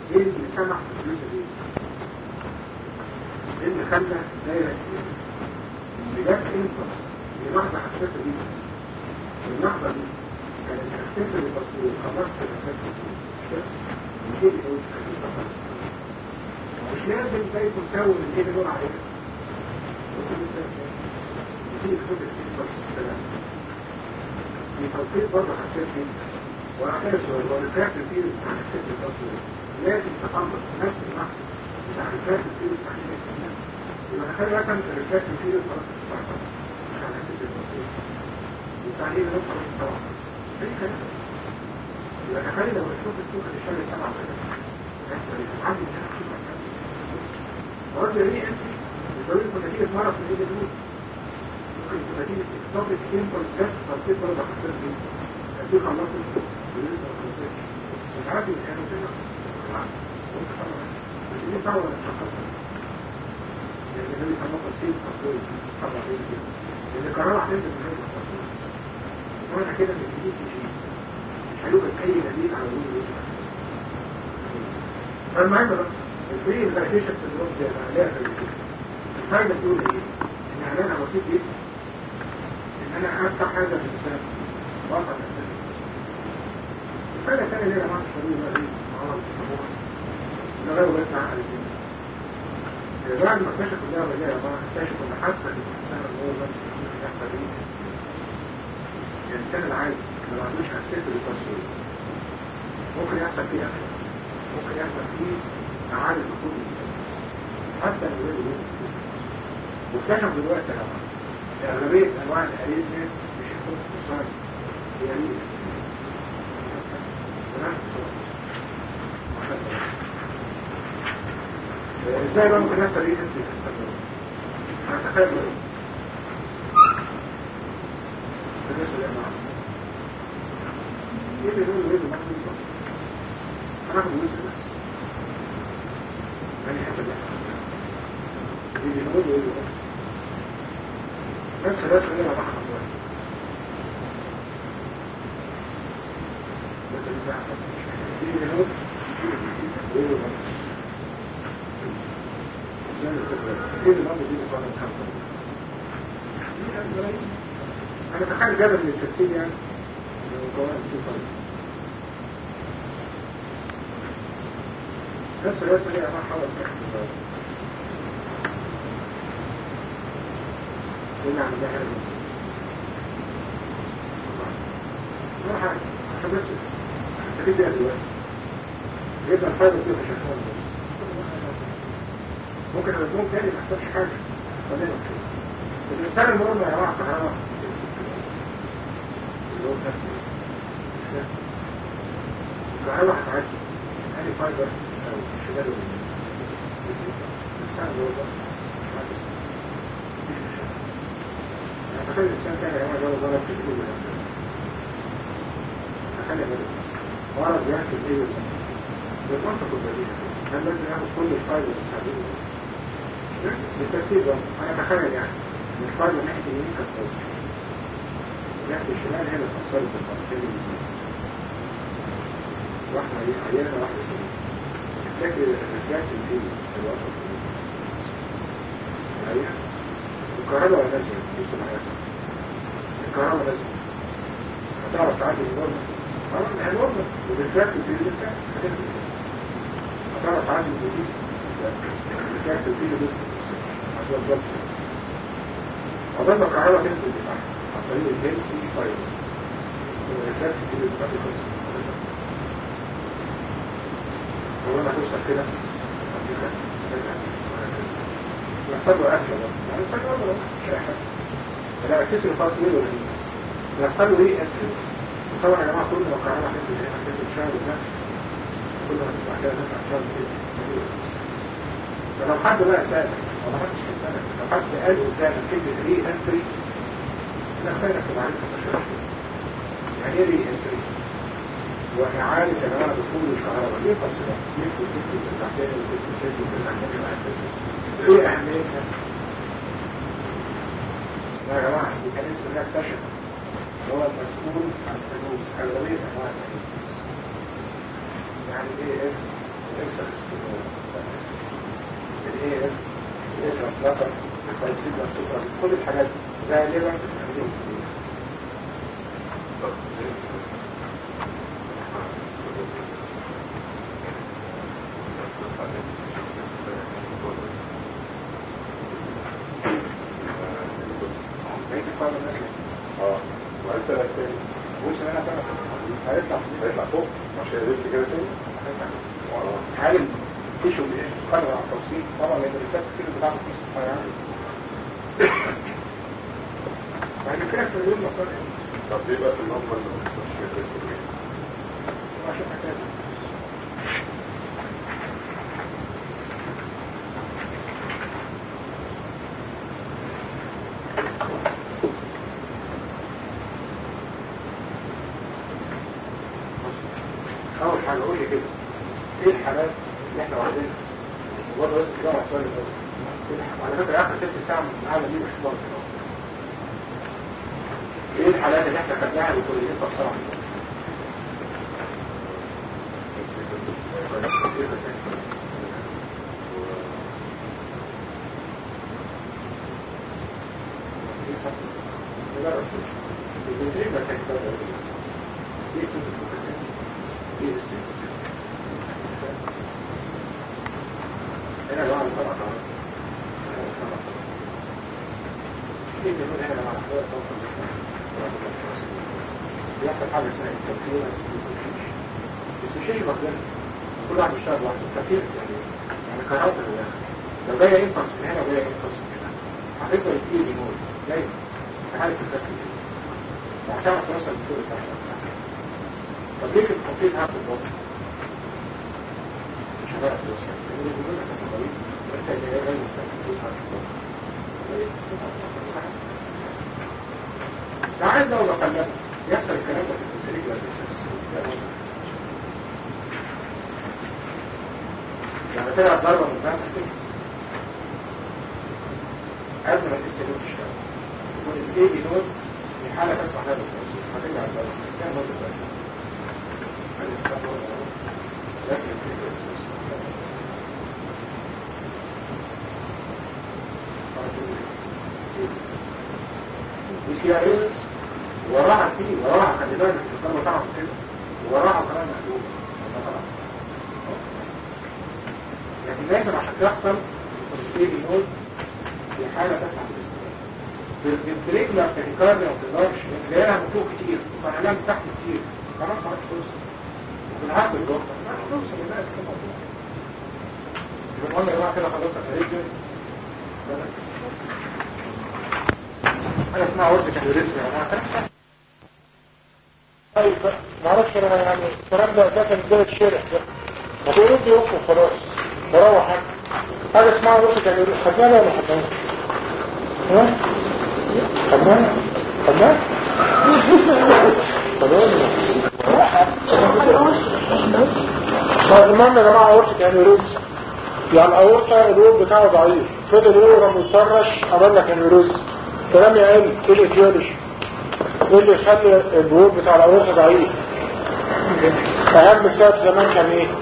ايه اللي سمح بالفلوس دي؟ ايه اللي خلى دايرة كتير؟ بجد انفرس للحظة حساسة دي اللحظة دي كانت حساسة للتصوير خلصت الحساسة دي مش ايه اللي هو مش لازم زي تساوي من ايه اللي نقول عليها في كتب كتير بس الكلام في توقيت برضه حساس جدا وأحيانا والرفاق كتير عن حساس التصوير لازم تخلص نفس النحو بتاع الرفاق كتير عن حساس يبقى تخيل مثلا الرفاق كتير خلاص تتحصل مش على حساس التصوير والتعليم نفسه مش طبعا اي كلام يبقى تخيل لو تشوف السوق اللي شغال سبعة كده يحصل ايه تتعلم برضه ليه انت الضروري يكون نتيجة مرض من ايه دول ممكن تكون نتيجة اكتاب الكيم كونسبت تنطيط برضه حساس جدا دي خلصت بالنسبة للخصوصية مش عارف ان كانوا كده ممكن طبعا بس دي صعبة نتشخصها لان ده بيسموه تنطيط تصوير طبعا ايه كده لان القرار هتنزل من هذا التصوير وانا كده من جديد تجي مش هيوجد اي دليل على وجود الوجه فالمهم بقى الفري الفاليديشن سندروم دي انا عليها في الفايدة بتقول ايه؟ ان علاجها بسيط جدا ان انا افتح هذا الانسان واقع الانسان الفايدة الثانية اللي هي جماعة الشرير بقى ايه؟ معرض الصبوح ده غير بس عقل الدين بعد ما اكتشفوا اللعبة دي يا جماعة اكتشفوا ان حتى الانسان اللي هو بس ممكن يحصل ايه؟ الانسان العادي اللي ما عندوش حساسية للتصوير ممكن يحصل فيه أكل ممكن يحصل فيه أعادة دخول حتى لو يقول واكتشفوا دلوقتي يا جماعة أغلبية أنواع الأريزمز مش هتكون تصاري هي أريزمز ازاي بقى ممكن يحصل ايه في السبب؟ هتخيل بقى بالنسبة للأنواع ايه اللي يقول ايه اللي مخلوق بقى؟ هناخد جزء بس يعني حتى ده اللي يقول ايه اللي نفس الناس اللي انا بحر الله بس اللي بحر اللي يقول ايه اللي بحر ايه اللي بحر دي مقارنة بحر انا تخيل جبل من التفسير يعني قواعد في فرق نفس الوقت هي ما حاول تحت الضوء قلنا عن ده هذا ما حاجة عشان بس تفيد بيها دلوقتي جبنا الفايدة فيها شكرا ممكن المضمون تاني ما يحصلش حاجة خلينا كده الإنسان المهم يا جماعة كهرباء اللي هو نفسه الكهرباء هتعدي هذه فايبر او شمال الانسان اللي هو ده يعني تخيل الانسان كان يعمل جوه ضرب في الجيل تخيل كده مرض يحكي ايه بالمنطق البديهي هل لازم ياخد كل الفايبر الحديد بالتفسير ده انا اتخيل يعني ان الفايبر ناحيه اليمين كانت فوق ناحيه الشمال هي اللي اتاثرت بالفايبر واحدة عيانة واحدة سنة فاكر الرجاج الفيل في الوسط العيان الكهرباء لازم يسمع حياتها الكهرباء لازم هتعرف تعدي النورمة خلاص ما هي نورمة وبالذات الفيل بالذات هتعرف تعدي البوليس الرجاج الفيل بس عشان الضبط عقبال ما الكهرباء تنزل لتحت عن طريق الهيل في فاير والرجاج الفيل بالذات ولما توصل كده يحصل له أكل يعني يحصل له أكل مش أي حاجة فلا أكسس الخاص منه ولا يحصل له إيه أكل طبعا يا جماعة كل ما قررنا حتة إيه حتة الشهر ده كل ما تسمع كده نسمع شهر كده فلو حد بقى سألك أو ما حدش هيسألك لو حد قال قدامك كلمة ري أنتري أنا خيرك تبقى عليك تشرح يعني إيه ري أنتري وإعادة أنواع دخول الكهرباء ليه فصلة؟ ليه تدخل التحتية وتدخل التحتية ايه أهميتها؟ يا جماعة الميكانيزم ده اكتشف هو المسؤول عن حدوث أغلبية أنواع التحديث يعني ايه ايه؟ الاكس اطلاقا التوسيط والسكر كل الحاجات دي غالبا بتستخدم بقيت الفرق الناس اه وعرفت لك تاني بص انا فاهم هيطلع هيطلع فوق مش هيقلب كده تاني عالم تيشو بايه قدر على التوصيل طبعا لان الرسالة كتير بتاعته في الصفحة يعني يعني كده في اليوم مصاري طب ليه بقى في النمبر اللي ما بيحصلش كده ليه؟ عشان حكاية أول حاجة قول لي كده إيه الحالات اللي إحنا واخدينها؟ برضه لازم تجمع السؤال الأول إيه الح- على فكرة آخر ست ساعة من العالم دي مش برضه إيه الحالات اللي إحنا خدناها بكلية بصراحة؟ هنا بقى الطبقة خلاص ايه اللي يقول هنا مع الحوار بيحصل حاجة اسمها التفكير السوشيش مقدمة كل واحد بيشتغل لوحده التفكير يعني يعني قرارات اللي لو جاية ينفص من هنا وجاية ينفص من هنا هتفضل كتير يموت دايما في حالة التفكير وعشان توصل للدور بتاعها طب ليه في التفكير هاخد الوقت مش هتعرف توصل لان بيقول لك اصل طريق وانت اللي هي غير مسافر ساعات لو بكلمك يحصل الكلام ده في التدريب ولا يعني طلعت ضربة من ذات قبل ما تستلم تشتغل يكون الاي دي نود في حالة تسمح لها بالتوصيل هترجع الضربة كان نود الضربة هذه الخطوة لكن الفكرة دي فيها ايه وراها كتير وراها خلي بالك الضربة طبعا كده وراها كمان محدود لكن لازم عشان تحصل الاي دي نود في حالة تسمح بالاستخدام بالبريك لو تهيكار لو تقدرش تلاقيها مفوق كتير وفعلان تحت كتير خلاص ما عادش توصل وفي العقل الدكتور ما عادش توصل للناس كده مفوق يبقى قلنا يا جماعه كده خلاص هنرجع حاجه اسمها ورد تهيوريزم يا جماعه طيب ما اعرفش انا يعني الكلام ده اساسا ازاي الشارع ده ما تقولوا لي يوقف خلاص وروح حاجه حاجه اسمها ورد تهيوريزم خدناها ولا خدناها؟ ها؟ خدناها؟ خدناها؟ طيب المهم يا جماعه اورتك انيوريزم يعني الاورطه الوول بتاعه ضعيف فضل يورم ويطرش عمل لك انيوريزم كلام يقل ايه الايتيولوجي ايه اللي يخلي الوول بتاع الاورطه ضعيف اهم سبب زمان كان ايه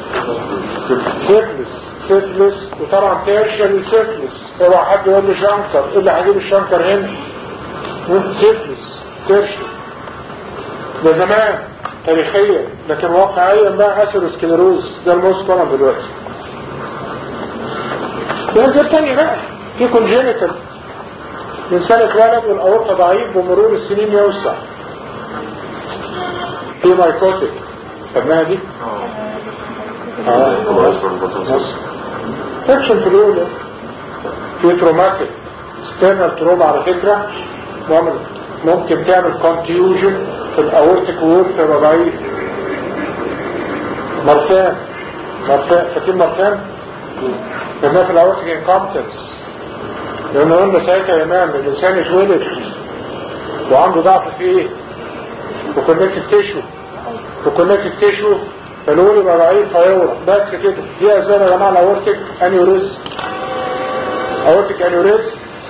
سيفلس سيفلس وطبعا تيرشري سيفلس اوعى حد يقول لي شنكر ايه اللي هجيب الشنكر هنا سيفلس تيرشري ده زمان تاريخيا لكن واقعيا بقى اثيروسكليروز ده الموست كومن دلوقتي ده غير تاني بقى في كونجينيتال الانسان اتولد والاورطه ضعيف بمرور السنين يوسع في مايكوتيك خدناها دي؟ اه بص بص فيكشن في الاولى في تروماتيك ستيرنال تروما على فكره ممكن ممكن تعمل كونتيوجن في الاورتيك وول فيبقى ضعيف مرفان مرفان فاكرين مرفان؟ قلنا في الاورتيك انكومبتنس لان قلنا ساعتها يا امام الانسان اتولد وعنده ضعف في ايه؟ وكونكتيف تيشو وكونكتيف تيشو فالول يبقى ضعيف هيورم بس كده دي اسباب يا جماعه الاورتيك انيوريزم اورتيك انيوريزم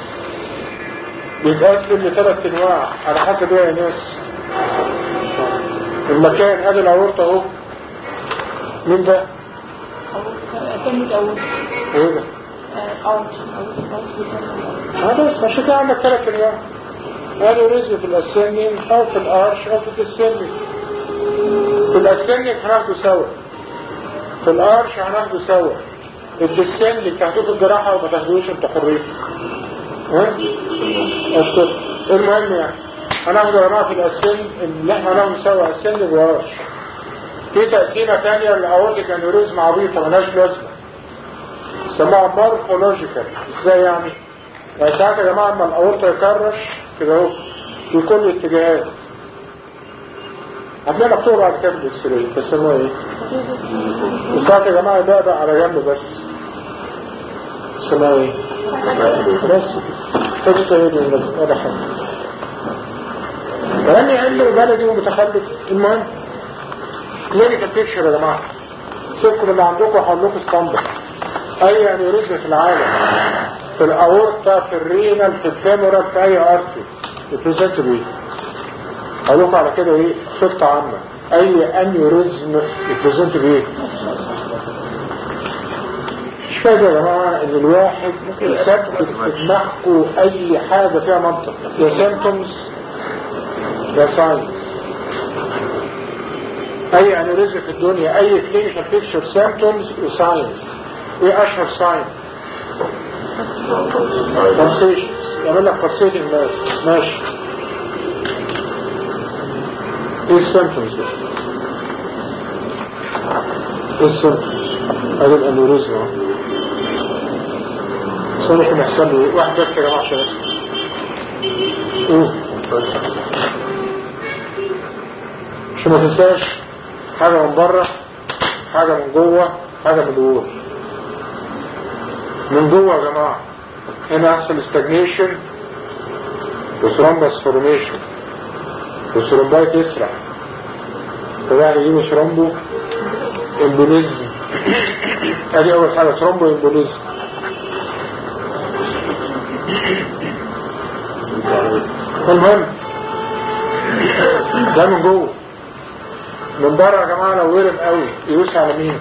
بيتقسم لثلاث انواع على حسب ايه يا ناس المكان ادي الاورطه اهو مين ده؟ كلمة أول ايه ده؟ اه بس عشان كده عندك ثلاث انواع انيوريزم في الاسندنج او في الارش او في الديسندنج في الاسندنج هناخده سوا في الارش هناخده سوا الديسندنج تاخدوه في الجراحه وما تاخدوش انت حرين ها؟ اشكر المهم يعني هناخد يا جماعه في الاسن اللي احنا هناخده سوا اسن وارش في تقسيمه ثانيه للاورتيك انيوريزم عبيطه ملهاش لازمه سموها مورفولوجيكال ازاي يعني؟ يعني ساعات يا جماعه اما الاورطه يكرش كده اهو في كل الاتجاهات هتلاقي مكتوب بعد كده في الاكس راي بيسموها ايه؟ وساعات يا جماعه يبقى على جنب بس بيسموها ايه؟ بس خدت ايه من ولا حاجه كلامي علمي وبلدي ومتخلف المهم كلينيكال بيكتشر يا جماعه سيبكم اللي عندكم وهقول لكم ستاندرد اي انيوريزم في العالم في الاورطه في الرينال في الفيمورال في اي ارتري يبريزنت بايه؟ اقول لكم على كده ايه خطه عامه اي انيوريزم يبريزنت بايه؟ مش فاهم يا جماعه ان الواحد يثبت في دماغكم اي حاجه فيها منطق يا سيمتومز يا ساينس اي انيوريزم في الدنيا اي كلينيكال بيكتشر سيمتومز وساينس ايه اشهر ساين pulsations يعمل لك pulsating mass ماشي ايه السيمتومز ده ايه السيمتومز ادي الانيوريزم اهو بس انا ممكن يحصل له ايه واحد بس يا جماعه عشان اسمع ايه عشان ما تنساش حاجه من بره حاجه من جوه حاجه من جوه من جوه يا جماعه هنا يحصل استجنيشن وثرومبس فورميشن والثرومبايت يسرع فبقى يجيبوا ثرومبو امبوليزم ادي اول حاجه ثرومبو امبوليزم المهم ده من جوه من بره يا جماعه لو ورم قوي يدوس على مين؟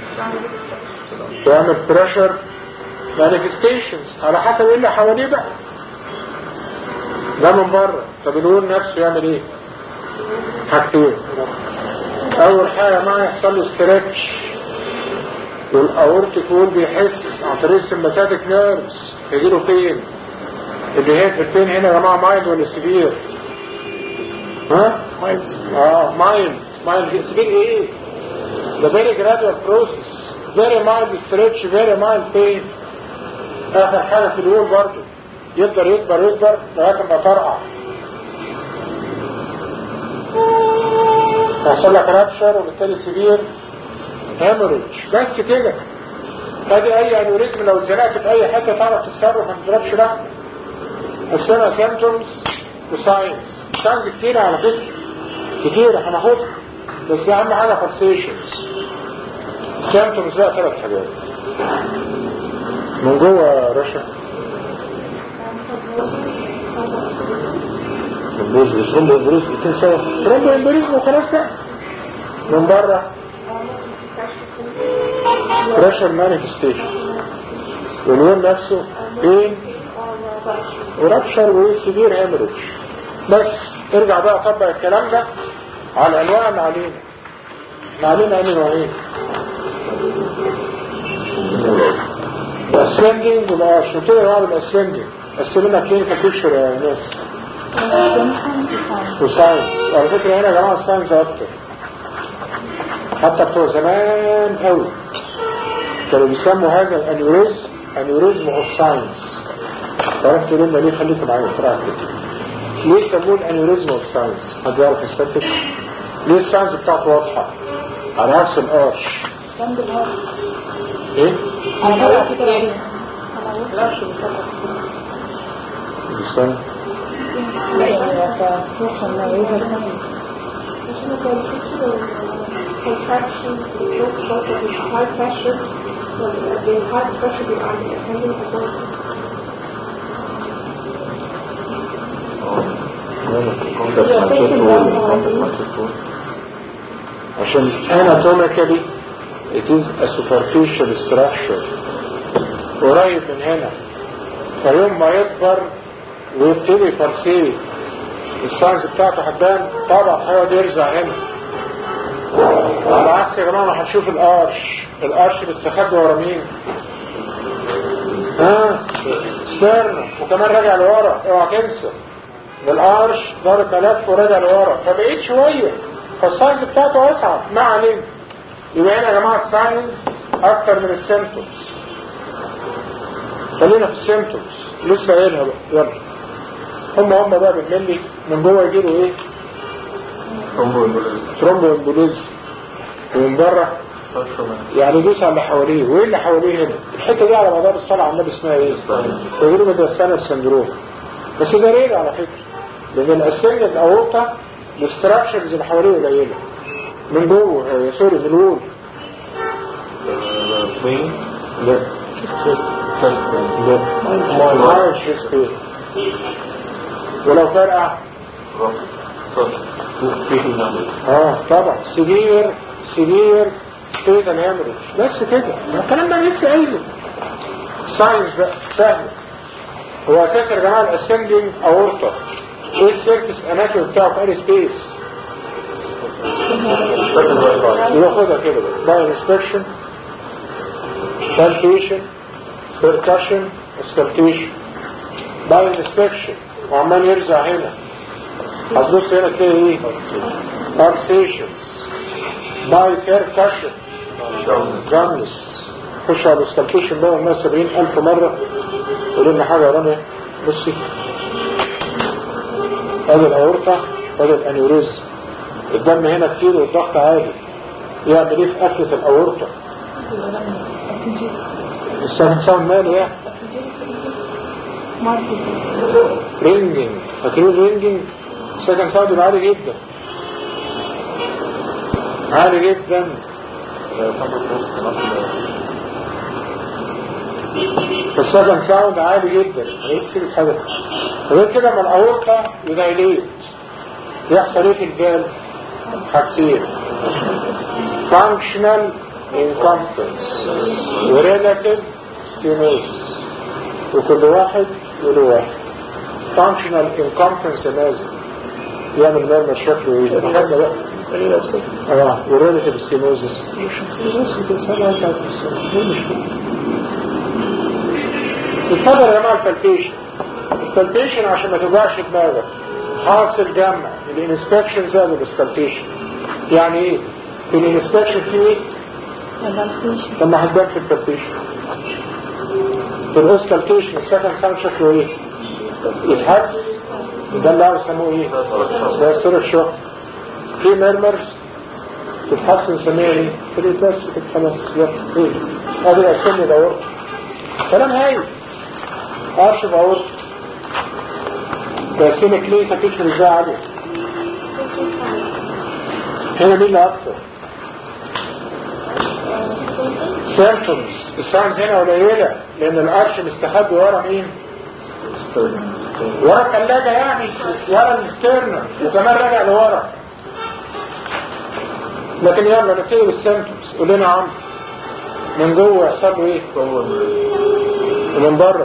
يعمل بريشر مانيفستيشنز على حسب ايه اللي حواليه بقى ده من بره طب الون نفسه يعمل ايه؟ حاجتين اول حاجه ما يحصل له ستريتش والاورتيك وول بيحس عن طريق السمباثيك نيرفز يجيله بين اللي هي في البين هنا يا جماعه مايند ولا سيفير؟ ها؟ مايند اه مايند مايند سيفير ايه؟ ده فيري جرادوال بروسيس فيري مايلد ستريتش فيري مايلد بين اخر حاجه في اليوم برضه يقدر يكبر يكبر لغايه ما ترقع يحصل لك رابشر وبالتالي سيفير هيموريج بس كده ادي اي انوريزم لو اتزنقت في اي حته تعرف تتصرف ما تضربش لا السنه سيمتومز وساينس ساينس كتير على فكره كتير هناخدها بس اهم حاجه فالسيشنز سيمتومز بقى ثلاث حاجات من جوه رشا امبوليزم ترومبو امبوليزم الاثنين سوا ترومبو امبوليزم وخلاص بقى من بره بريشر مانيفستيشن واللون نفسه بين ورابشر وسيفير هيموريج بس ارجع بقى طبق الكلام ده على الانواع اللي علينا اللي علينا انهي نوعين الاسفندنج والارش قلت له يا جماعه الاسفندنج قسمنا كلينيكال بيكتشر يا ناس وساينس على فكره هنا يا جماعه الساينس اكتر حتى بتوع زمان قوي كانوا بيسموا هذا الانيوريزم انيوريزم اوف ساينس عرفتوا لما ليه خليكم معايا بسرعه كده ليه سموه الانيوريزم اوف ساينس حد يعرف يستنتج ليه الساينس بتاعته واضحه على عكس الارش ايه استنى contraction, close both of the high pressure, the high pressure behind the ascending absorption. عشان anatomically it is a superficial structure قريب من هنا فيوم ما يكبر ويبتدي يفرسيه الساينس بتاعته هتبان طبعا هيقعد يرزع هنا على عكس يا جماعه ما هنشوف القرش القرش بيستخبى ورا مين؟ ها ستيرن وكمان راجع لورا اوعى تنسى القرش ضارب ملف وراجع لورا فبقيت شويه فالساينس بتاعته اصعب ما علينا يبقى هنا يا جماعه الساينس اكتر من السيمتومز خلينا في السيمتومز لسه قايلها بقى يلا هم هم بقى بالملي من جوه يجيبوا ايه؟ ترومبو امبوليزم ومن بره يعني يدوس على اللي حواليه وايه اللي حواليه هنا الحته دي على مدار الصلاه على النبي اسمها ايه؟ تجربه مدرسانه سندروم بس ده ريل على فكره لان الاسنج الاورطه الاستراكشرز اللي حواليه قليله من جوه آه، سوري من الوول لا لا ما شيست بين ولو فرقع اه طبعا سيفير سيفير فيتال هيموريج بس كده ما الكلام ده لسه قايله ساينس بقى سهل هو اساسا يا جماعه الاسندنج اورطه ايه السيرفس اناتومي بتاعه في اي سبيس ياخدها كده بقى باي انسبكشن بالبيشن بيركشن اسكالتيشن باي انسبكشن وعمال يرزع هنا هتبص هنا تلاقي ايه pulsations باي بيركشن جامس خش على الاسكالتيشن بقى والناس 70000 مرة يقول لنا حاجة يا رامي بصي ادي الاورطة ادي الانيوريزم الدم هنا كتير والضغط عالي يعمل ايه في قفلة الاورطة السهم ساوند ماله يعني رينجنج فاكرين رينجنج سكن ساوند يبقى عالي جدا عالي جدا السكن ساوند عالي جدا هيكسر الحدث غير كده ما الاورطة يدايليت يحصل ايه في الفالف حاجتين functional incompetence وريلاتيف stenosis وكل واحد له واحد functional incompetence لازم يعمل مرمى شكله ايه خدنا بقى اه والريلاتيف ستينوزس بس تسمع كده ايه المشكله اتفضل يا جماعه البالبيشن البالبيشن عشان ما توجعش دماغك حاصل جمع الانسبكشن زائد الاسكالتيشن يعني ايه في الانسبكشن في ايه لما هتبان في البالبيشن في الاسكالتيشن السكند ساوند شكله ايه يتحس ده اللي عاوز يسموه ايه ده سر الشوك في ميرمرز تتحسن نسميها ايه فريد بس كده خلاص يلا ايه ادي الاسم دورت كلام هايل ارش دورت تقسيمك ليه تكشف ازاي عالية هنا مين اللي اكتر سيمتومز الساينز هنا قليلة لان القرش مستخبي ورا مين ورا الثلاجة يعني ورا الستيرنر وكمان راجع لورا لكن يلا نبتدي بالسيمتومز قول لنا يا عم من جوه يحصل له ايه ومن بره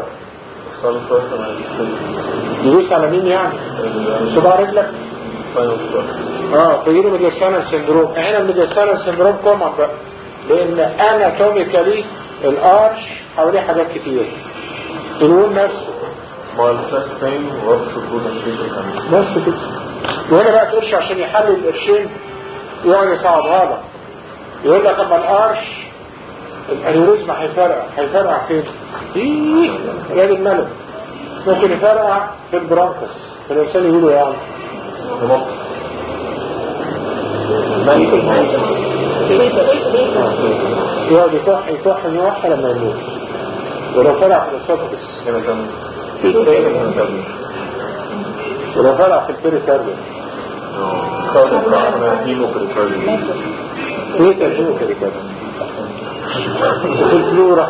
يدوس على مين يعني صباع رجلك اه فيجيله ميدياسانال سندروم هنا الميدياسانال سندروم كومن بقى لان اناتوميكالي الارش حواليه حاجات كتير الوول نفسه ما الفاست بين ورش الجوز بس كده وهنا بقى تقولش عشان يحلل القرشين يقعد يصعبها لك يقول لك اما القرش الانيوريزم هيفرقع هيفرقع فين؟ ايه رياض الملك ممكن يفرقع في البرانكس الانسان يقولوا يعني يقعد يكح يكح يوحى لما يموت ولو فرع في الاسوفكس ولو فرع في البيريكارديوم ايه ترجمه بيريكارديوم وفي الفلورا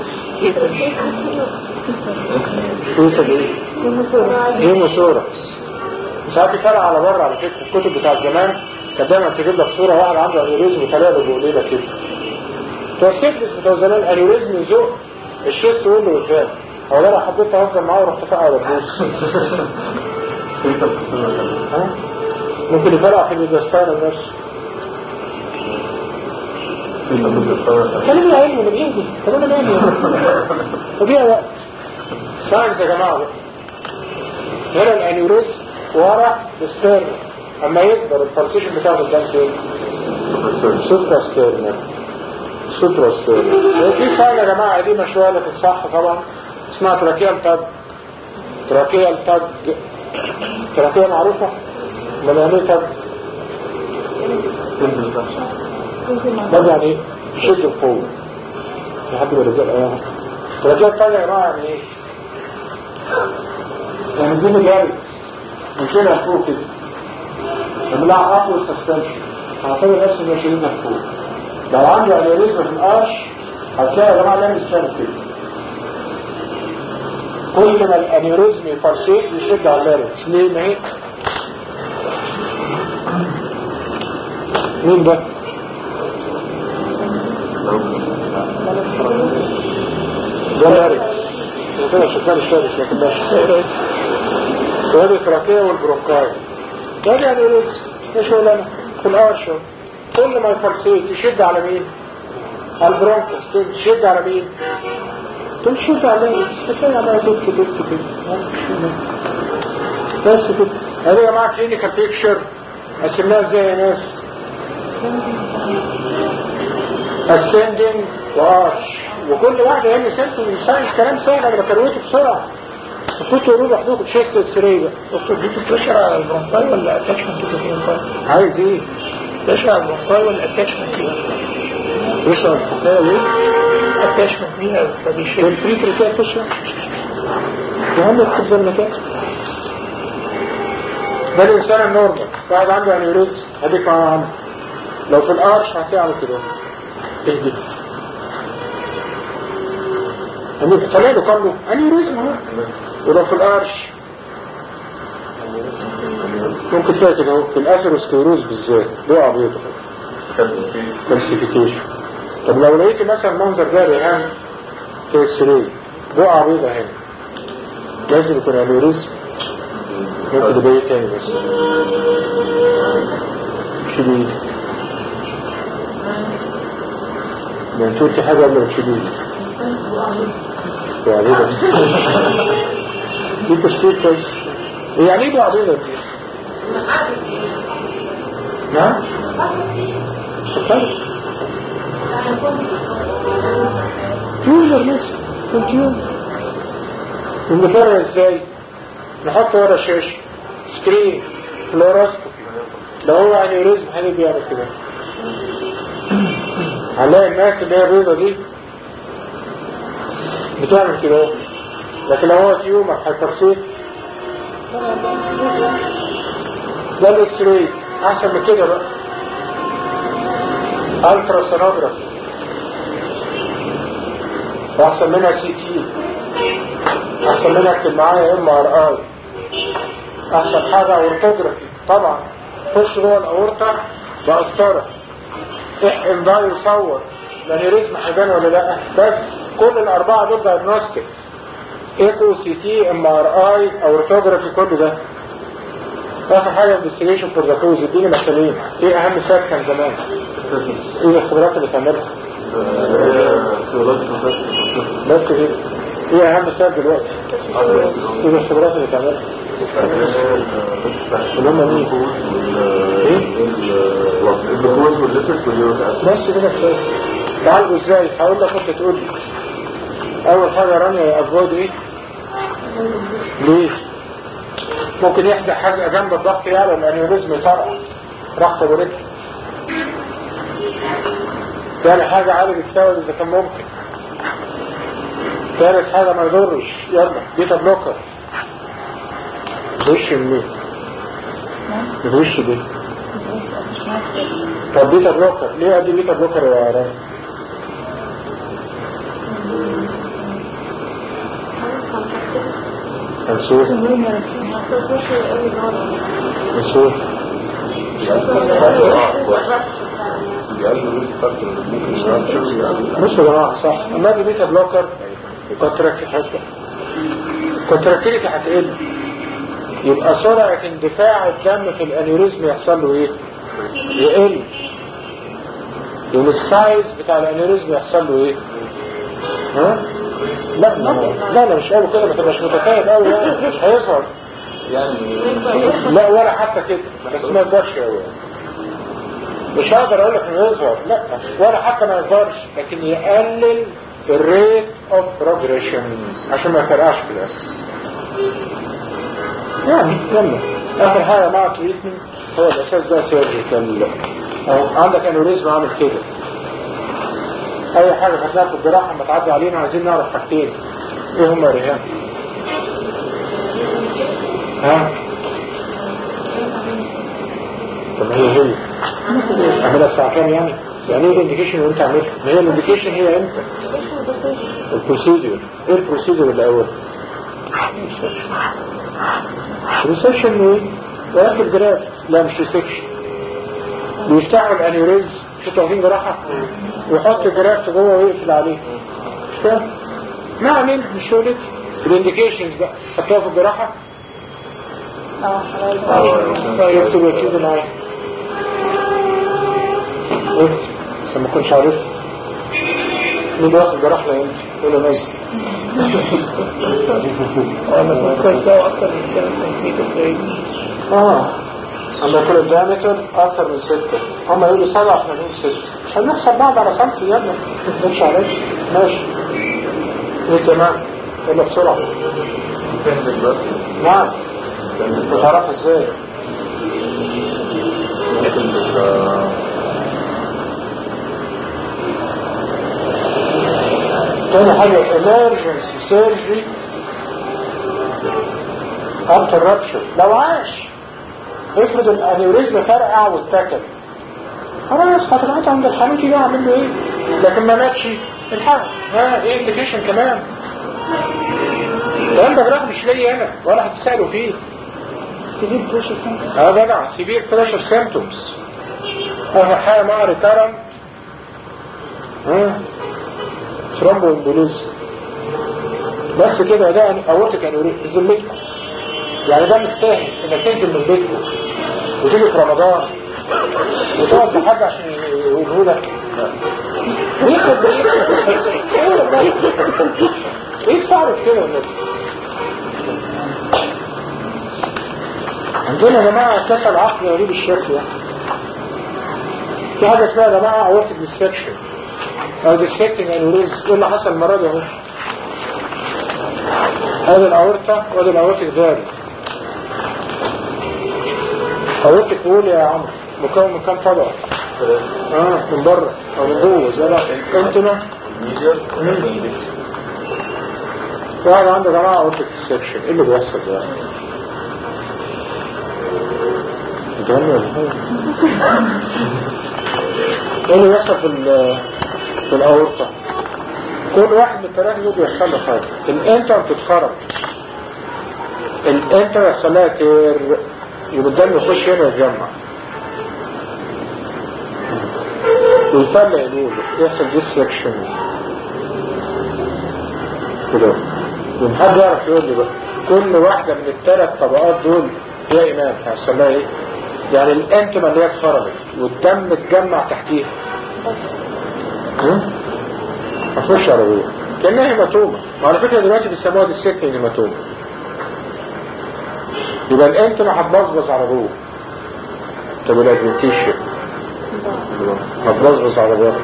توصل ايه؟ هيموثوركس ساعات يفرق على بره على فكره الكتب بتاع زمان كانت دايما تجيب لك صوره واحد عنده انيوريزم وطلع له بيقول لك كده بتوع السيفلس بتوع زمان انيوريزم يزق الشيست هو اللي قدام هو انا حبيت اهزر معاه ورحت فقع البوس انت بتستنى ها ممكن يفرقع في الدستان نفسه انت بتستنى كلام العلم من ايدي كلام العلم وبيها وقت ساينس يا جماعه بقى. هنا الانيوريزم ورا الستيرن اما يكبر البلسيشن بتاعه قدام فين؟ سوبرا ستيرن سوبرا ستيرن في ساين يا جماعه قديمه شويه لكن صح طبعا اسمها تراكيال تاج تراكيال تاج تراكية معروفة؟ امال يعني ايه تاج؟ تنزل تحت تاج يعني ايه؟ شد القوة في حد من الرجال اياها تراكية تاج يا جماعه يعني ايه؟ يعني دي مجالس مشينا فوق كده نعملها اقوى سسبنشن هعتبر نفسي انه شايلينها فوق لو عنده انيوريزم في القرش هتلاقي يا جماعه لامس شاب كده كل ما الانيوريزم يفرسيت يشد على اللارنكس ليه ما هي مين ده؟ ده لارنكس هو كده شغال شاركس لكن مش وهذه التراكية والبرونكاي ده يعني رزق ايه شغلانة في القرش أهو. كل ما يفرسيت يشد على مين؟ على البرونكوس تشد على مين؟ تشد على اللارنكس كفاية على دك دك كده بس كده هذه يا جماعة كلينيكال بيكشر قسمناها ازاي يا ناس؟ ascending وارش وكل واحدة هي سنتو من ساينس كلام سهل انا بكروته بسرعة كنت تقولوا لوحدكم تشيست اكس راي بقى دكتور دي بتشرع على البرونكاي ولا اتاتشمنت كده عايز ايه؟ بتشرع على البرونكاي ولا اتاتشمنت كده يشرب الحكاية ايه؟ اتاتشمنت بيها فبيشيل والبريتر كده تشرب يا عم اكتب زي ما كاتب ده الانسان النورمال واحد عنده انيوريزم هديك معاه عنه لو في الارش هتلاقي عامل كده اهدي أمي طلع له كله انيوريزم اهو ولو في الارش ممكن تلاقي كده اهو في الاثيروسكليروز بالذات بقع بيضة كالسيفيكيشن طب لو لقيت مثلا منظر ده ريهان في اكس راي بقع بيضة هنا لازم يكون انيوريزم ممكن يبقى ايه تاني بس شديد يعني تقول في حاجة قبل ما شديد يعني ايه ده؟ دي تفسير كويس هي يعني ايه بقى بيضة دي؟ نعم؟ سكر يوزر بس كنتيوم ونفرق ازاي؟ نحط ورا شاشة سكرين فلوروسكوبي لو هو انيوريزم حاجة بيعمل كده هنلاقي الناس اللي هي البيضة دي بتعمل كده اهو. لكن لو هو تيومر هيبرسيت ده الاكس راي احسن من كده بقى الترا سونوجرافي واحسن منها سي تي احسن منها اكتب معايا ام ار اي احسن حاجة اورتوجرافي طبعا خش جوه الاورطة بقسطرة احقن ده يصور الانيوريزم هيبان ولا لا بس كل الاربعة دول دايجنوستيك ايكو سي تي ام ار اي اورتوجرافي كل ده اخر حاجة انفستيجيشن فور ذا كوز اديني مثالين ايه اهم سبب كان زمان ايه الخبرات اللي تعملها بس كده ايه اهم سبب دلوقتي ايه الخبرات اللي تعملها اللي هم مين الجلوكوز والليبيد واليوريك اسيد بس كده كفايه تعالجوا ازاي هقول لك انت تقول لي اول حاجه رانيا افويد ايه ليه ممكن يحزق حزقه جنب الضغط يعلى الانيوريزم يطرقع راح فوريك تاني حاجه عالج السواد اذا كان ممكن تالت حاجه ما يضرش يلا بيتا بلوكر وش منين الوش دي طب بيتا بلوكر ليه ادي بيتا بلوكر يا رانيا منصور منصور بيقلل الريسك فاكتور اللي ممكن يشتغل شغل يعني بصوا يا جماعه صح اما ادي بيتا بلوكر الكونتراكتيليتي حسبة الكونتراكتيليتي هتقل يبقى سرعة اندفاع الدم في الانيوريزم يحصل له ايه يقل يوم السايز بتاع الانيوريزم يحصل له ايه ها لا لا لا, لا مش قوي كده ما تبقاش متخيل قوي يعني مش هيظهر يعني لا ولا حتى كده بس ما يكبرش قوي يعني. مش هقدر اقول لك انه يظهر لا ولا حتى ما يكبرش لكن يقلل في الريت اوف بروجريشن عشان ما يفرقعش في الاخر يعني يلا اخر حاجه مع التريتمنت هو الاساس ده سيرجيكال او عندك انوريزم عامل كده اي حاجه خدناها في الجراحه لما تعدي علينا عايزين نعرف حاجتين ايه هما يا ريهام ها طب هي هي اعملها الساعه كام يعني يعني ايه الانديكيشن وانت عاملها ما هي الانديكيشن هي امتى البروسيدور ايه البروسيدور الاول ريسكشن ايه وياخد جراف لا مش ريسكشن بيفتحوا الانيوريز مش انتوا واخدين جراحه ويحط جراف جوه ويقفل عليه مش فاهم ما علينا مش شغلتي الانديكيشنز بقى حطوها في الجراحه بس الوسيد معايا ايه بس ما كنتش عارف مين واخد جراحه امتى ولا نازل انا الاساس ده اكتر من 7 سنتيمتر في رجلي اه عندك كل الديامتر اكتر من ستة هم يقولوا سبعة احنا نقول ستة مش هنحسب بعض على سنتي يا ابني مش عليك ماشي ايه تمام يلا بسرعة تنزل بس نعم بتعرف ازاي لكن مش آه، تاني حاجة emergency surgery after rupture لو عاش افرض الانيوريزم فرقع واتكل خلاص هتبعته عند الحنوتي بقى اعمل له ايه لكن ما ماتش الحق ها ايه انديكيشن كمان الكلام ده جراح مش ليا انا ولا هتسألوا فيه سيفير بريشر سنتر اه جدع سيفير بريشر سيمتومز اخر حاجه مع ريكارنت ها ترومبو امبوليز بس كده ده اورتك انوريك ذمتكم يعني ده مستاهل انك تنزل من بيتكم وتيجي في رمضان وتقعد لحد عشان يقوله لك ليه كده ايه والله ايه الصعب في كده والنبي عندنا يا جماعة كسل عقل غريب الشكل يعني في حاجة اسمها يا جماعة اورتك ديسكشن او ديسكتنج انوريز ايه اللي حصل المرة دي اهو ادي الاورطة وادي الاورتك داري اورتك بقول يا عمرو مكون من كام طبقة اه من بره او من جوه زي لا انتنا الميديال واحد عنده جماعة اورتك ديسكشن ايه اللي بيحصل ده؟ بتغني ولا حاجة؟ ايه اللي بيحصل في ال- في الاورطة؟ كل واحد من الثلاثة دول بيحصل له حاجة الانتر بتتخرج الانتر يحصل لها تير يبقى الدم يخش هنا ويتجمع ويفلق الأولى يحصل ديسكشن كده ومن حد يعرف يقول لي بقى كل واحدة من الثلاث طبقات دول فيها إمام هيحصل لها إيه؟ يعني الانتما اللي هي اتخرجت والدم اتجمع تحتيها هم؟ هتخش على ايه؟ كأنها هيماتومة وعلى فكرة دلوقتي بيسموها دي الست هيماتومة يبقى الانتما هتبصبص على جوه طب الادمنتيشن هتبصبص على بره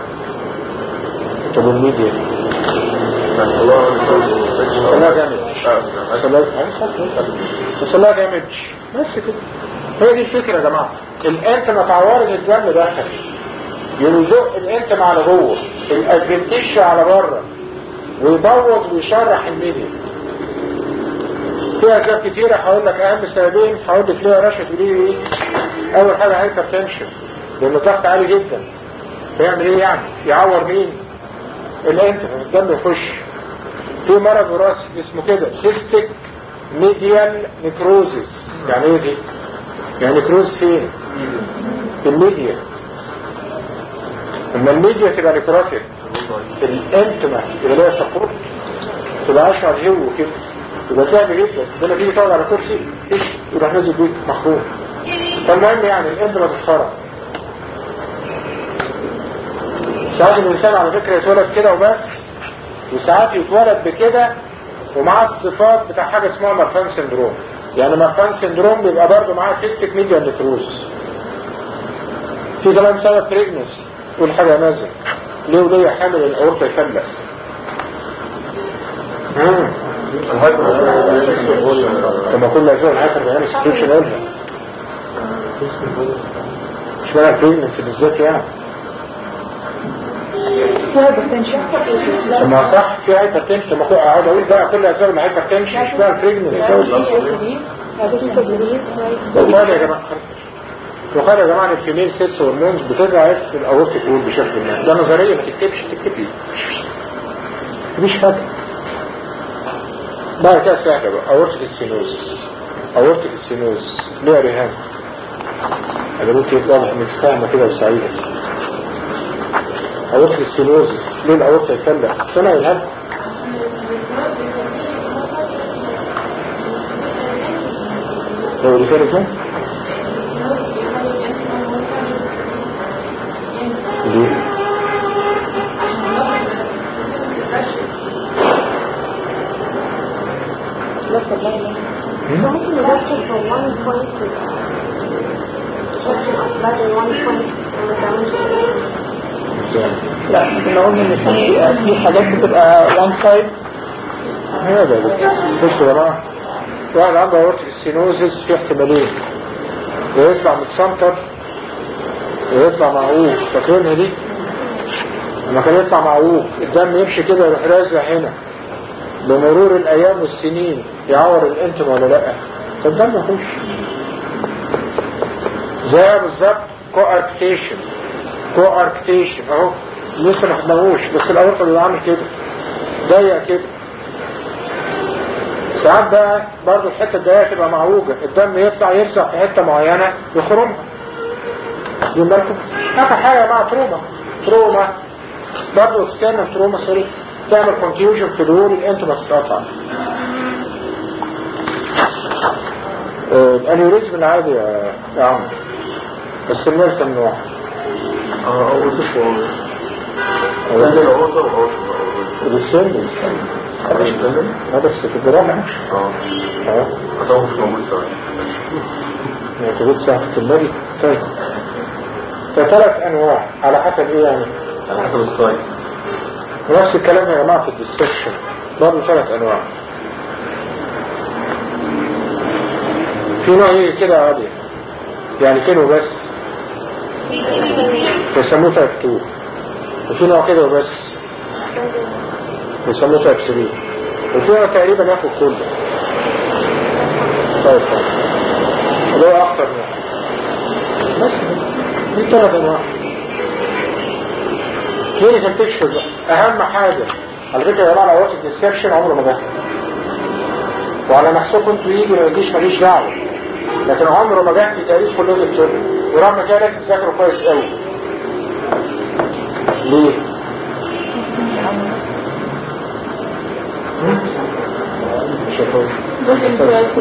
طب الميديا الله السكشن حصلها دامج حصلها حصلها دامج بس كده هي دي الفكرة يا جماعة الانتما تعوارض الدم داخل يزق الانتما على جوه الادفنتيشن على بره ويبوظ ويشرح الميديا في اسباب كتيرة هقول لك اهم سببين هقول لك ليه رشا تقولي لي ايه اول حاجة هايبر تنشن لان الضغط عالي جدا فيعمل ايه يعني يعور مين الانتما الدم يخش في مرض وراثي اسمه كده سيستيك ميديال نكروزيس يعني ايه دي يعني نكروز فين في الميديا اما الميديا تبقى نكروتيك الانتما يبقى لها سبورت تبقى اشهر هو كده يبقى سهل جدا ده انا تيجي تقعد على كرسي ايش يروح نازل بيك مخروم فالمهم يعني الاندرا بتتفرج ساعات الانسان على فكره يتولد كده وبس وساعات يتولد بكده ومعاه الصفات بتاع حاجه اسمها مارفان سندروم يعني مارفان سندروم بيبقى برضه معاه سيستيك ميديا نكروز في كمان سبب بريجنسي كل حاجه نازل ليه وليه حامل الاورطه يفلق مم. كما كل اسباب الهايبر بيعمل سكريشن قلنا مش معنى البريجنسي بالذات يعني فيها بوتنشال طب ما صح في هايبر تنشن ما اقعد اقول بقى كل اسباب الهايبر تنشن مش معنى البريجنسي وقال يا جماعه وقال يا جماعه ان الفيميل سيلز هرمونز بتضعف الاورتيك وول بشكل ما ده نظريه ما تكتبش تكتبي مش حاجه بعد كده سهله بقى اورتيك سينوزس اورتيك سينوزس ليه يا ريهان انا قلت لك واضح انك فاهمه كده وسعيده اورتيك سينوزس ليه الاورتيك يفلق سنه يا ريهان لو اللي كانت ده ليه ممكن ندخل في 1 point section of blood in 1 point ازاي لا كنا قلنا ان في في حاجات بتبقى وان سايد هذا ده بصوا يا جماعه واحد عنده اورتيك سينوزس في احتمالين يا يطلع متسنتر يا يطلع معوج فاكرينها دي لما كان يطلع معوج الدم يمشي كده يروح رازع هنا بمرور الايام والسنين يعور الانتم ولا لا فالدم يخش زي بالظبط كو اركتيشن كو اركتيشن اهو لسه ما خدناهوش بس الاورطه بيبقى عامل كده ضيق كده ساعات بقى برضه الحته الضيقه تبقى معوجه الدم يطلع يرسع في حته معينه يخرمها يبقى لكم اخر حاجه مع تروما تروما برضه اكسترنال تروما سوري تعمل كونتيوجن في الور الانت ما تتقطع آه، الانيوريزم العادي يا يا عمرو بس الميرت النوع اه او تفو سندل اوردر او السن هذا بس في الجراحة اه اه بس هو مش موجود سواء يعني تقول ساعة الملك طيب فثلاث انواع على حسب ايه يعني على حسب السايت نفس الكلام يا جماعة في الديسكشن برضه ثلاث انواع في نوع ايه كده عادي يعني كيلو بس بيسموه تايب 2 وفي نوع كده وبس بيسموه تايب 3 وفي نوع تقريبا ياخد كله طيب طيب اللي هو اخطر نوع بس دي ثلاث انواع كلينيكال بيكتشر بقى اهم حاجه على فكره يا جماعه الاورتيك ديسكشن عمره ما جه وعلى نفسكم انتوا يجي ما يجيش ماليش دعوه لكن عمره ما جه في تاريخ كليه الطب ورغم كده لازم تذاكروا كويس قوي ليه؟ مش هفوت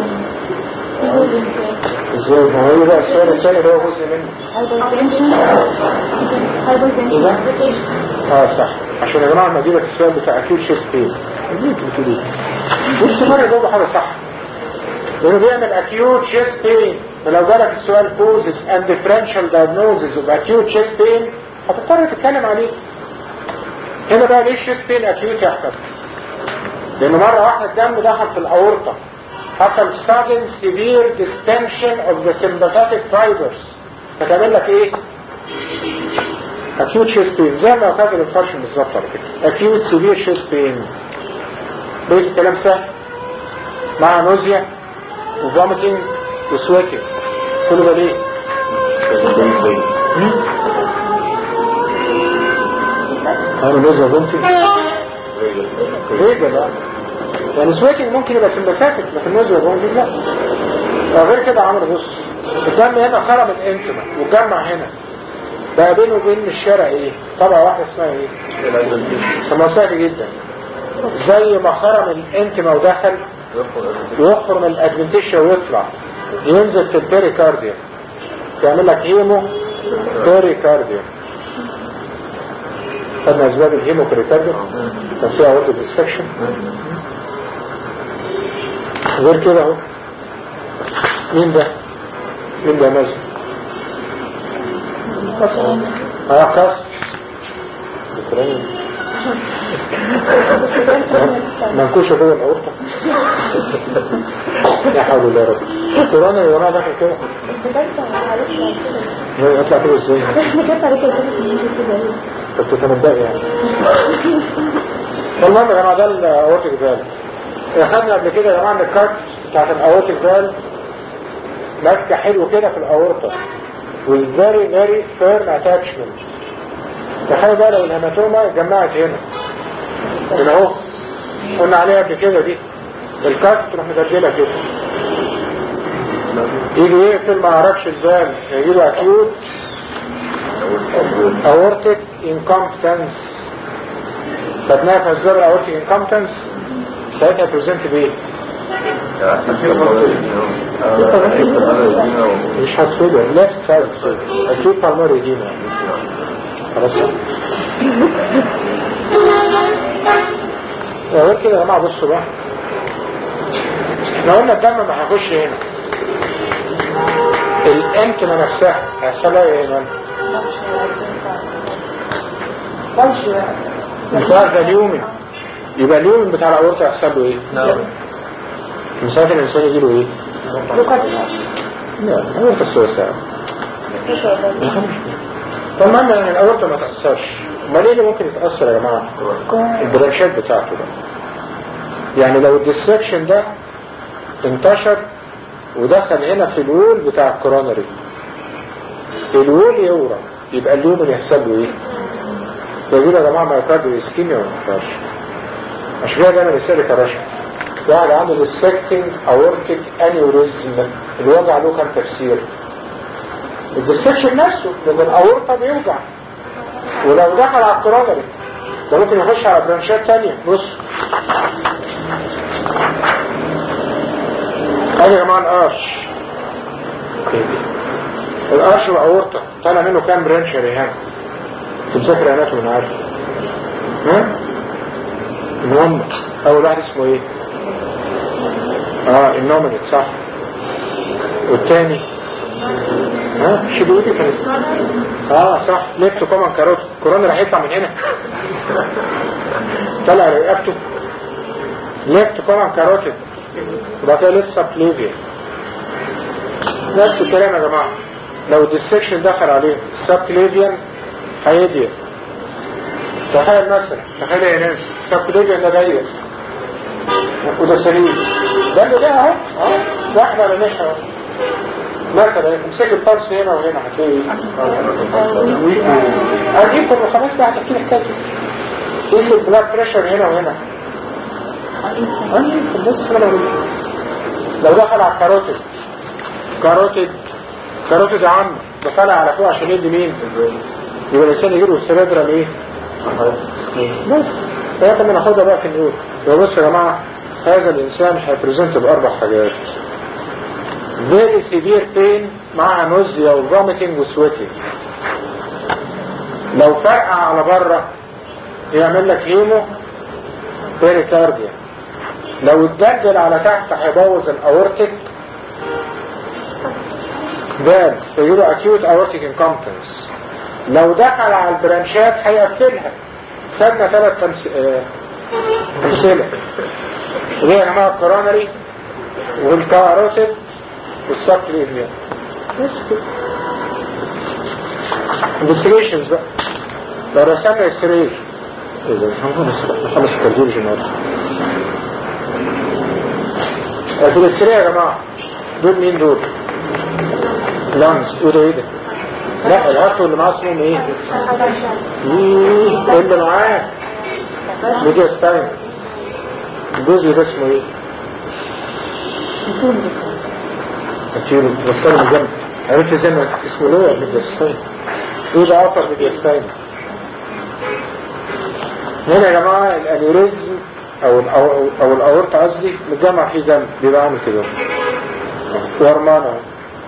ازاي ما هو ايه بقى السؤال الثاني اللي هو جزء منه ايه ده؟ اه صح عشان يا جماعه ما اجيبك السؤال بتاع اكيد شيست بين ليه انتوا بتقولوا ايه؟ بص مره يجاوب حاجه صح لانه بيعمل acute chest pain فلو جالك السؤال causes and differential diagnosis of acute chest pain هتضطر تتكلم عليه هنا بقى ليه chest pain acute يا احمد؟ لان مره واحده الدم دخل في الاورطه حصل sudden severe distension of the sympathetic fibers فتعمل لك ايه؟ acute chest pain زي ما فاكر الفرشن بالظبط على فكره acute severe chest pain بقيت الكلام سهل مع نوزيا وفوميتنج وسويتنج كله ده ليه؟ انا نوزيا وفوميتنج ليه ده بقى؟ يعني سويتنج ممكن يبقى سمباساتيك لكن نوزيا وفوميتنج لا آه، غير كده عمرو بص الدم هنا خرم الانتما واتجمع هنا بقى بينه وبين الشارع ايه؟ طبعا واحده اسمها ايه؟ طب ما سهل جدا زي ما خرم الانتما ودخل ويخرم الادمنتيشيا ويطلع ينزل في البيريكارديوم يعمل لك هيمو بيريكارديوم خدنا اسباب الهيمو بيريكارديوم كان فيها وقت السكشن غير كده اهو مين ده مين ده مازن اه قصد ذكرين منكوشة كده الأورطة لا حول ولا رب القرآن يا جماعة داخل كده يطلع كده ازاي طب تتمدق يعني المهم يا جماعة ده الأورتيك فال خدنا قبل كده يا جماعة ان الكاست بتاعت الأورتيك فال ماسكة حلو كده في الأورطة with very very firm attachment تخيل بقى لو الهيماتوما اتجمعت هنا هنا اهو قلنا عليها قبل كده دي الكاست تروح مدلدلة كده يجي يقفل ما يعرفش الفال يجي له اكيوت اورتيك انكومبتنس خدناها في اسباب الاورتيك انكومبتنس ساعتها بريزنت بايه؟ مش هتفيده لا ساعد اكيد بالماري دينا خلاص غير كده يا جماعه بصوا بقى احنا قلنا الدم ما هيخش هنا الانتما نفسها هيحصل لها ايه هنا؟ مثال ده اليومن يبقى اليومن بتاع الاورطه هيحصل له ايه؟ نعم مثال الانسان يجي له ايه؟ لا اورطه السوسه طبعا ان الاورطه ما تاثرش امال ايه اللي ممكن يتاثر يا جماعه؟ البرانشات بتاعته ده يعني لو الديسكشن ده انتشر ودخل هنا في الوول بتاع الكورونري الوول يورم يبقى اليوم يحصل له ايه؟ يقول يا جماعه ما يكاد اسكيميا ولا ما ينفعش عشان كده دايما يسالك يا رشا واحد عنده ديسكتنج اورتيك انيوريزم الوجع له كام تفسير الديسكشن نفسه لان الاورطه بيوجع ولو دخل على الكورونري ده ممكن يخش على برانشات تانية بص ادي يا جماعه القرش القرش الاورطه طالع منه كام برانش يا ريهان تمسك ريهانات من عارف ها المهم اول واحد اسمه ايه اه النومينيت صح والتاني ها شبيوتي كان اسمه اه صح ليفت كومان كاروت كورونا راح يطلع من هنا طلع رقبته ليفت كومان كاروتيد وبعد كده ليفت سبليفيا نفس الكلام يا جماعه لو الديسكشن دخل عليه السبكليفيان هيضيق تخيل مثلا تخيل يا ناس السبكليفيان ده ضيق وده سليم ده اللي ده اهو اه ده احنا اللي نحن مثلا امسك البلس هنا وهنا هتلاقي اجيب كل خمس بقى هتحكي لي حكايه قيس البلاد بريشر هنا وهنا اجيب بص هنا لو دخل على الكاروتيد كاروتيد كاروتيد يا عم دخل على فوق عشان يدي مين يبقى الانسان يجيله السيريبرال ايه بس هي كمان ناخدها بقى في النور يبقى بصوا يا جماعه هذا الانسان هيبريزنت باربع حاجات very severe pain مع نوزيا وفوميتنج وسويتنج لو فرقع على بره يعمل لك هيمو بيريكارديا لو اتدلدل على تحت هيبوظ الاورتيك فال فيجيله اكيوت اورتيك انكومبتنس لو دخل على البرانشات هيقفلها خدنا ثلاث امثله اللي هي يا جماعه الكورونري والكاروتيد والسبكليفيا بس كده investigations بقى لو رسمنا السرير اذا نخلص الكارديولوجي النهارده في الاكسري يا جماعه دول مين دول؟ لانس وده ايه ده؟ لا الهارت اللي معاه اسمهم ايه؟ ايه اللي معاه؟ ميدياستاين الجزء ده اسمه ايه؟ كتير بتوصله من جنب عرفت زي ما اسمه ليه ميدياستاين ايه ده اثر ميدياستاين هنا يا جماعة الانيوريزم او او, أو الاورطه قصدي متجمع فيه دم بيبقى عامل كده ورمان اهو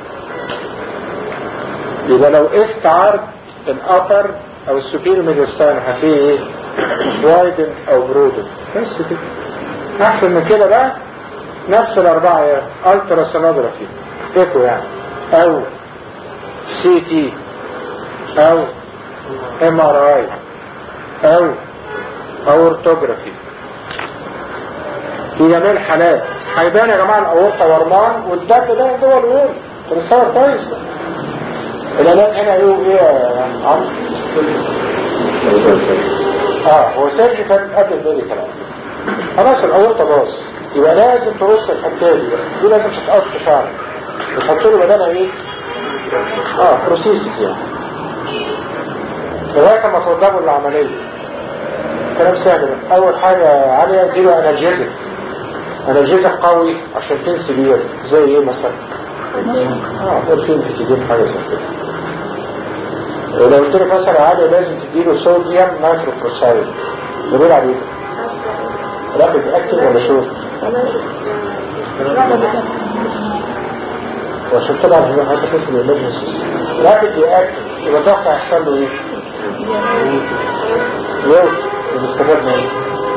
يبقى لو قست عرض الابر او السوبيريور ميديستاين هتلاقيه ايه وايدن او برودن بس كده احسن من كده بقى نفس الاربعه يا الترا سونوجرافي ايكو يعني او سي تي او ام ار اي او اورتوجرافي في جميع الحالات هيبان يا جماعه الاورطه ورمان والدم ده جوه الوول بتصور كويس العلاج هنا ايه وايه يا عم اه هو سيرجيكال قبل الميديكال خلاص الاورطه باظ يبقى لازم ترص الحكايه دي دي لازم تتقص فعلا وتحط له بدلها ايه اه بروسيس يعني لغايه ما توضبوا العمليه كلام سهل بقى. اول حاجه عاليه اديله انالجيزك انالجيزك قوي عشان تنسي بيه زي ايه مثلا اه فورفين تديله حاجه زي كده ولو قلت لك مثلا عالية لازم تديله صوديوم نايترو بروسايد بنقول عليه رابط اكتر ولا شو وعشان طبعا هو حتى تحس الامرجنسي رابط اكتر يبقى الضغط هيحصل له ايه؟ يوم بنستفاد منه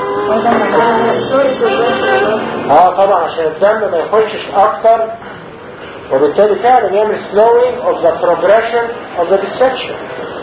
اه طبعا عشان الدم ما يخشش اكتر وبالتالي فعلا يعمل slowing of the progression of the dissection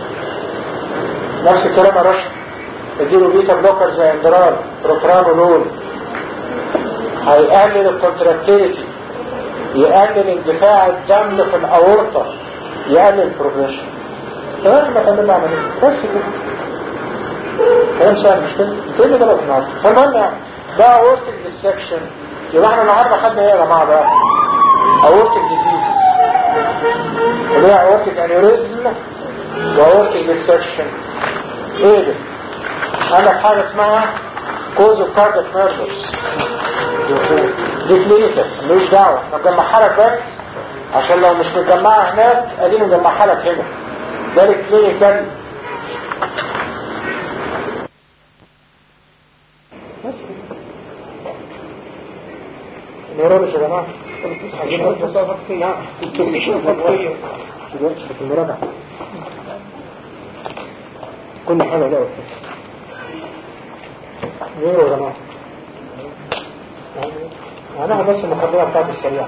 نفس الكلام يا رشا اديله بيتا بلوكر زي اندرال بروبرانولول هيقلل الكونتراكتيليتي يقلل اندفاع الدم في الاورطه يقلل البروجريشن تمام ما تعمل عمليه بس كده كلام سهل مش كده انت اللي ضرب النهارده فالمهم يعني ده اورتيك ديسكشن يبقى احنا النهارده خدنا ايه يا جماعه بقى اورتيك ديزيزز اللي هي اورتيك انيوريزم واورتيك ديسكشن ايه ده عندك حاجه اسمها كوز اوف كارديك ميرجرز دي كلينيكال ملوش دعوه انا مجمعها لك بس عشان لو مش مجمعها هناك اديني مجمعها لك هنا ده الكلينيكال بس النيورولوجي يا جماعه عايزين نركز نعم دلوقتي في المراجعه كل حاجه لها وقت غيره يا جماعه انا بس المقدمه بتاعتي السريعه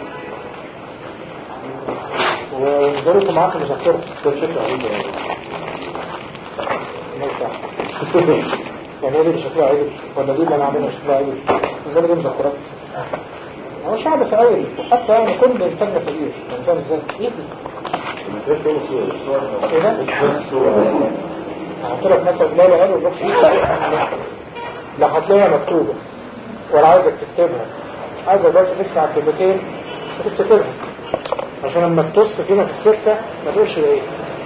وانزلوا معاكم مذكره بالشكل عيد يعني ايه اللي شكلها عيد ولا دي اللي انا عاملها شكلها عيد ازاي دي مذكرات هو شعب فقير وحتى يعني كل انتاجنا فقير يعني فاهم ازاي؟ ايه قلت لك مثلا لا لا قالوا البوكس لا هتلاقيها مكتوبة ولا عايزك تكتبها عايزك بس تسمع الكلمتين وتكتبها عشان لما تبص فينا في السكة ما تقولش ده ايه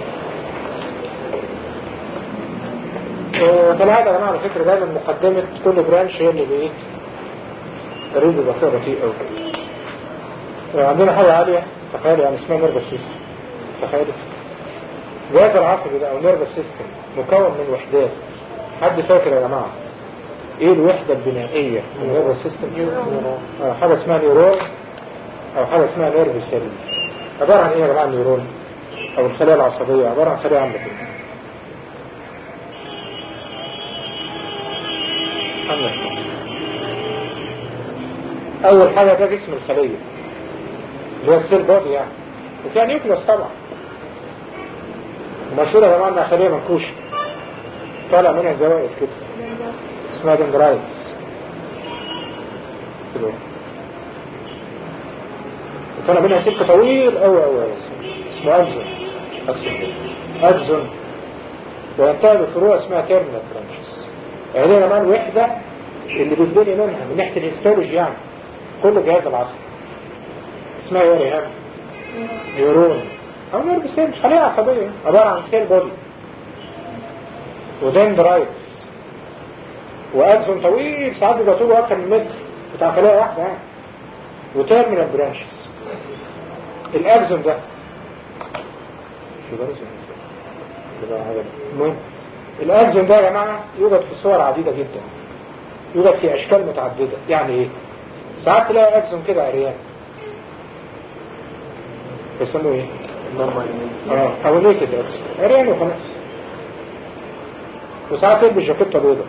كالعادة يا جماعة على فكرة دايما مقدمة كل برانش هي اللي بايه الريد بيبقى فيها بطيء قوي عندنا حاجة عالية تخيل يعني اسمها نيرفس سيستم تخيل الجهاز العصبي ده او نيرفس سيستم مكون من وحدات حد فاكر يا جماعة ايه الوحدة البنائية من النيرفس سيستم آه حاجة اسمها نيورون او حاجة اسمها نيرف سيل عبارة عن ايه يا جماعة النيورون او الخلايا العصبية عبارة عن خلايا عاملة كده عاملة اول حاجة ده جسم الخلية اللي هو السيل بودي يعني وفيها نيوكليوس طبعا ومشهورة يا جماعة انها خلية منكوشة طالع منها زوائد كده اسمها دندرايتس كده وطالع منها سلك طويل قوي قوي قوي اسمه أجزون أجزون وينتهي بفروع اسمها تيرمينال برانشز يعني دي يا جماعة الوحدة اللي بتبني منها من ناحية الهيستولوجي يعني كل جهاز العصبي اسمها ايه يا ريهام؟ نيورون او نيرف سيل خلية عصبية عبارة عن سيل بودي ودندرايتس واكسون طويل ساعات بيبقى طوله اكتر من متر بتاع خلايا واحدة يعني وتيرمينال برانشز الاكسون ده شو ده المهم الاكسون ده يا جماعة يوجد في صور عديدة جدا يوجد في اشكال متعددة يعني ايه ساعات تلاقي اكزون كده عريان بيسموه ايه اه او نيكد اكزون عريان وخلاص وساعات يلبس جاكيتة بيضة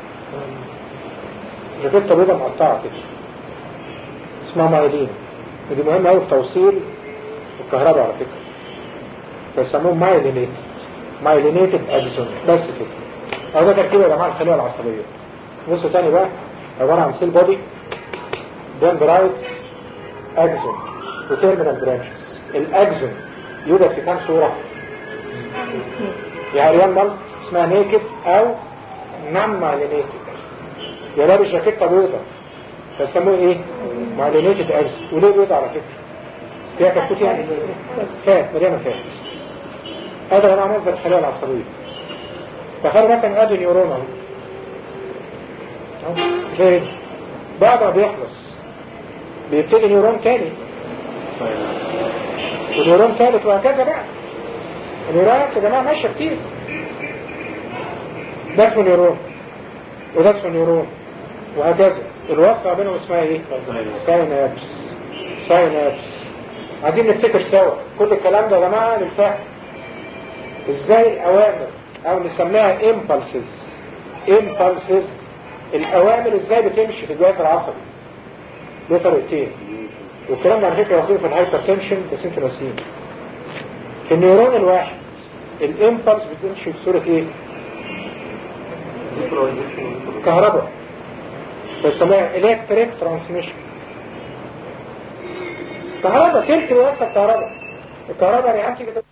جاكيتة بيضة مقطعة كده اسمها مايلين ودي مهمة قوي في توصيل الكهرباء على فكرة فيسموه مايلينيت مايلينيتد اكزون بس كده هو ده تركيب يا جماعة الخلية العصبية بصوا تاني بقى عبارة عن سيل بودي دندرايتس اكزون وتيرمينال برانشز الاكزون يوجد في كام صورة يا عريان مال اسمها نيكد او نم مايلينيتد يا لابس جاكيتة بيضة فيسموه ايه مايلينيتد اكزون وليه بيضة على فكرة فيها كتكوت يعني فات مليانة فات هذا هو منظر الخلايا العصبية تخيل مثلا ادي نيورون اهو أهو. زي بعد ما بيخلص بيبتدي نيورون تاني ونيورون ثالث وهكذا بقى النيورونات يا جماعة ماشية كتير ده اسمه نيورون وده اسمه نيورون وهكذا الوصلة بينهم اسمها ايه؟ ساينابس ساينابس عايزين نفتكر سوا كل الكلام ده يا جماعة للفهم ازاي الاوامر او نسميها impulses impulses الاوامر ازاي بتمشي في الجهاز العصبي له طريقتين والكلام ده على فكره واخدينه في الهايبر تنشن بس انتوا ناسيين في النيورون الواحد الامبلس بتمشي بصوره ايه؟ كهرباء بيسموها الكتريك ترانسميشن كهرباء سلك بيوصل كهرباء الكهرباء رياكتيف